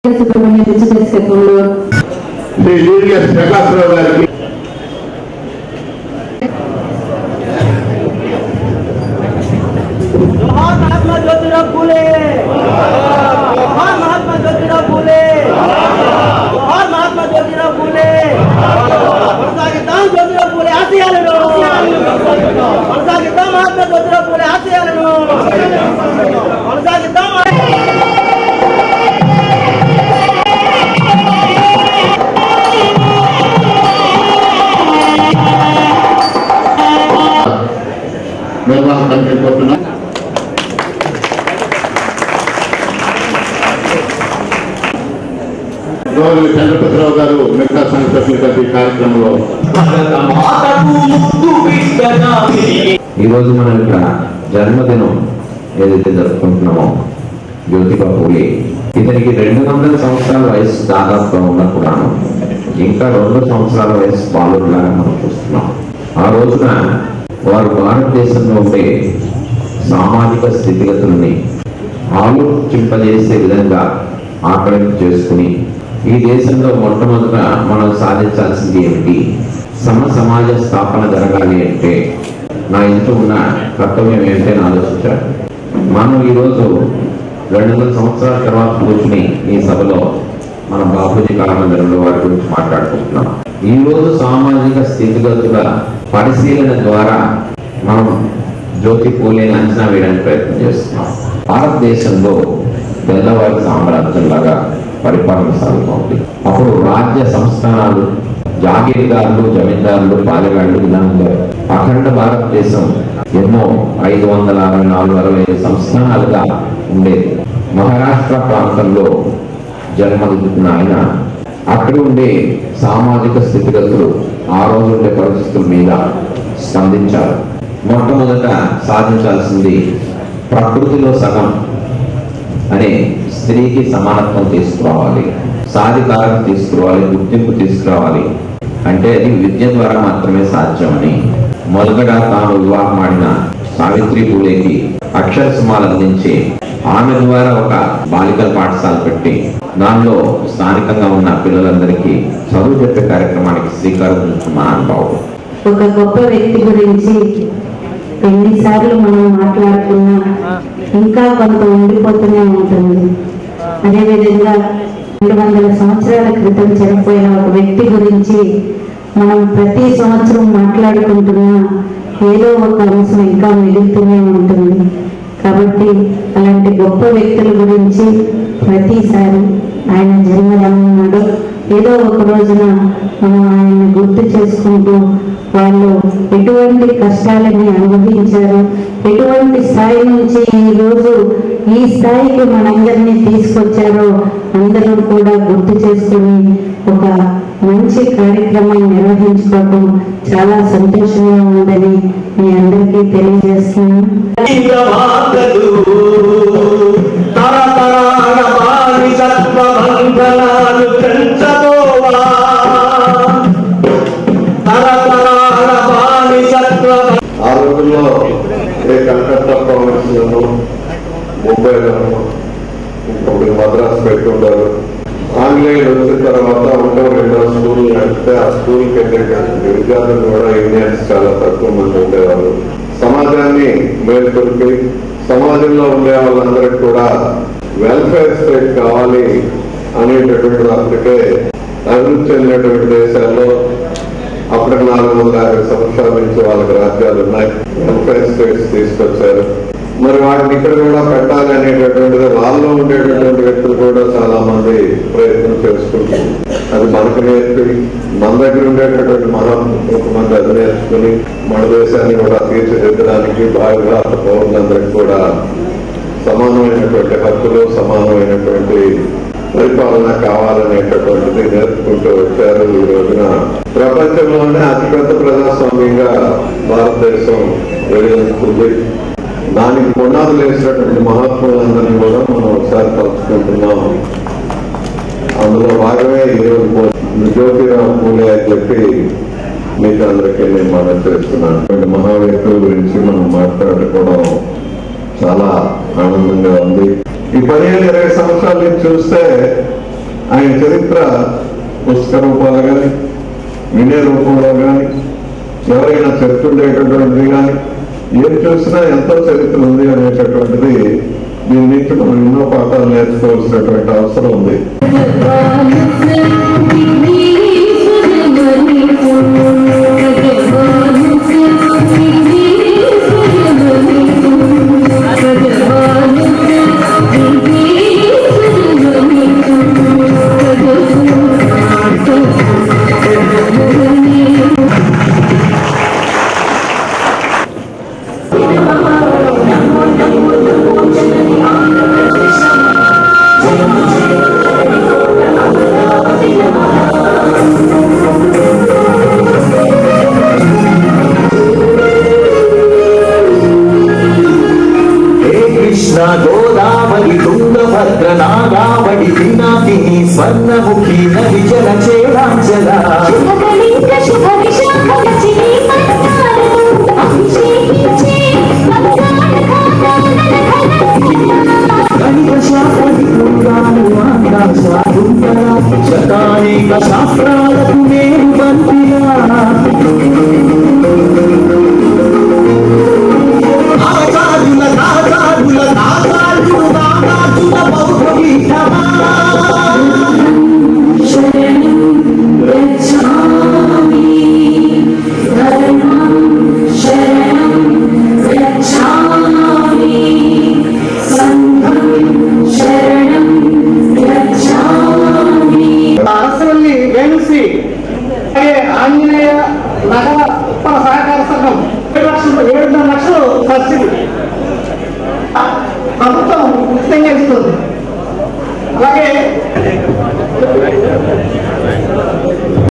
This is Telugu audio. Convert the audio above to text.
సుబ్రహ్మణ్య పిచ్చి దర్శకత్వంలో శ్రీ జూలియస్ ప్రకాశ్రావు గారికి जोहार महात्मा ज्योतिराव फुले जोहार महात्मा ज्योतिराव फुले जोहार महात्मा ज्योतिराव फुले కొనసాగిద్దాం జ్యోతిరావు ఫులే ఆశయాలను కొనసాగిద్దాం మహాత్మా జ్యోతిరావు ఫులే ఆశయాలను కొనసాగిద్దాం నిర్వాహకానికి కోరుతున్నాం గౌరవ చంద్రపతిరావు గారు మిగతా సంఘ సభ్యులు కలిపి ఈ కార్యక్రమంలో ఈరోజు మనం ఇక్కడ జన్మదినం ఏదైతే జరుపుకుంటున్నామో జ్యోతిబా పూలే ఇతనికి రెండు వందల సంవత్సరాల వయసు దాదాపుగా ఉన్న కూడాను ఇంకా రెండు సంవత్సరాల వయసు బాలుడులాగా మనం చూస్తున్నాం ఆ రోజున వారు భారతదేశంలో ఉండే సామాజిక స్థితిగతులని ఆలోచింపజేసే విధంగా ఆకలింపు చేసుకుని ఈ దేశంలో మొట్టమొదట మనం సాధించాల్సింది ఏమిటి సమ సమాజ స్థాపన జరగాలి అంటే నా ఇంట్లో ఉన్న కర్తవ్యం ఏమిటి అని ఆలోచించారు మనం ఈరోజు రెండు వందల సంవత్సరాల తర్వాత కూర్చుని ఈ సభలో మన బాపూజీ కళామందిరంలో వారి గురించి మాట్లాడుకుంటున్నాం ఈ రోజు సామాజిక స్థితిగతుల పరిశీలన ద్వారా మనం జ్యోతి పూలేని అంచనా వేయడానికి ప్రయత్నం చేస్తున్నాం భారతదేశంలో తెల్లవారి సామ్రాజ్యంలాగా పరిపాలన సాగుతోంది అప్పుడు రాజ్య సంస్థానాలు జాగీర్దారులు జమీందారులు పాలెగాళ్ళు ఇలా ఉండేవి అఖండ భారతదేశం ఎన్నో ఐదు వందల అరవై నాలుగు అరవై ఐదు సంస్థానాలుగా ఉండేది మహారాష్ట్ర ప్రాంతంలో జన్మదిద్దుకున్న ఆయన అక్కడ ఉండే సామాజిక స్థితిగతులు ఆ రోజు ఉండే పరిస్థితుల మీద స్పందించారు మొట్టమొదట సాధించాల్సింది ప్రకృతిలో సగం అనే స్త్రీకి సమానత్వం తీసుకురావాలి సాధికారం తీసుకురావాలి గుర్తింపు తీసుకురావాలి అంటే అది విద్య ద్వారా మాత్రమే సాధ్యమని మొదట తాను వివాహం ఆడిన సావిత్రి పూలేకి అక్షర సుమాలు అందించి ఆమె ద్వారా ఒక బాలికల పాఠశాల పెట్టి దానిలో స్థానికంగా ఉన్న పిల్లలందరికీ చదువు చెప్పే కార్యక్రమానికి శ్రీకారం చుట్టుకున్న మహానుభావుడు ఒక గొప్ప వ్యక్తి గురించి ఎన్నిసార్లు మనం మాట్లాడుతున్నా ఇంకా కొంత ఉండిపోతూనే ఉంటుంది అదేవిధంగా రెండు వందల సంవత్సరాల క్రితం చనిపోయిన ఒక వ్యక్తి గురించి మనం ప్రతి సంవత్సరం మాట్లాడుకుంటున్నా ఏదో ఒక అంశం ఇంకా మిగులుతూనే ఉంటుంది కాబట్టి అలాంటి గొప్ప వ్యక్తుల గురించి ప్రతిసారి ఆయన జన్మదినం నాడు ఏదో ఒక రోజున మనం ఆయన్ని గుర్తు చేసుకుంటూ వాళ్ళు ఎటువంటి కష్టాలని అనుభవించారు ఎటువంటి స్థాయి నుంచి ఈ రోజు ఈ స్థాయికి మనందరినీ తీసుకొచ్చారో అందరూ కూడా గుర్తు చేసుకుని ఒక మంచి కార్యక్రమం నిర్వహించుకోవడం చాలా సంతోషంగా ఉందని మీ అందరికీ తెలియజేస్తున్నాను ఇంద్రవాదలు తరతరాల బానిసత్వ బంధనాలు పెంచబోవా తరతరాల బానిసత్వ ఆ రోజుల్లో ఏ కలకత్తా ప్రావిన్స్ లోను ముంబైలోను ఇంకొకటి మద్రాసు పెట్టుకుంటారు ఆంగ్లేయులు వచ్చిన తర్వాత ఒకటో రెండో స్కూల్ నడిపితే ఆ స్కూల్కి వెళ్ళేటటువంటి విద్యార్థులు కూడా ఇండియన్స్ చాలా తక్కువ మంది ఉండేవారు సమాజాన్ని మేల్కొల్పి సమాజంలో ఉండే వాళ్ళందరికీ కూడా వెల్ఫేర్ స్టేట్ కావాలి అనేటటువంటి అప్పటికే అభివృద్ధి చెందినటువంటి దేశాల్లో అప్పుడు నాలుగు వందల యాభై సంవత్సరాల నుంచి వాళ్ళకి రాజ్యాలు ఉన్నాయి వెల్ఫేర్ స్టేట్స్ తీసుకొచ్చారు మరి వాటిని ఇక్కడ కూడా పెట్టాలి అనేటటువంటిది వాళ్ళలో ఉండేటటువంటి వ్యక్తులు కూడా చాలా మంది ప్రయత్నం చేసుకుంటారు అది మనకు నేర్పి మన దగ్గర ఉండేటటువంటి మనం కొంతమంది అది నేర్చుకుని మన దేశాన్ని కూడా తీర్చిదిద్దడానికి బాగా పౌరులందరికీ కూడా సమానమైనటువంటి హక్కులు సమానమైనటువంటి పరిపాలన కావాలనేటటువంటిది నేర్చుకుంటూ వచ్చారు ఈ రోజున ప్రపంచంలోనే అతిపెద్ద ప్రజాస్వామ్యంగా భారతదేశం వెలుగుతుంది దానికి పునాదులు వేసినటువంటి మహాత్ములందరినీ కూడా మనం ఒకసారి తలుచుకుంటున్నాం అందులో భాగమే ఈరోజు జ్యోతిరావు పూలే అని చెప్పి మీకు అందరికీ నేను మనం చేస్తున్నాను ఇటువంటి మహా వ్యక్తుల గురించి మనం మాట్లాడుకోవడం చాలా ఆనందంగా ఉంది ఈ పదిహేను ఇరవై సంవత్సరాల నుంచి చూస్తే ఆయన చరిత్ర పుస్తక రూపాలు కానీ వినే రూపంలో కానీ ఎవరైనా చెప్తుండేటటువంటిది కానీ ఏం చూసినా ఎంతో చరిత్ర ఉంది అనేటటువంటిది దీని నుంచి మనం ఎన్నో పాఠాలు నేర్చుకోవాల్సినటువంటి అవసరం ఉంది హే కృష్ణ గోదావరి తుంగభద్ర నాగావళి పినాకిని స్వర్ణముఖి నది జల చేరాంచల శతానేక శాస్త్రాలకు నేను బంతిలా ఆచార్యుల నాగార్జుల నాగార్జున నాగార్జున బౌద్ధపీఠమా అరసవల్లి వేణుశ్రీ అలాగే ఆంజనేయ నగర ఉప్పల సహకార సంఘం ఏడు లక్షలు ఏడున్నర లక్షలు సబ్సిడీ ప్రభుత్వం ఉచితంగా ఇస్తుంది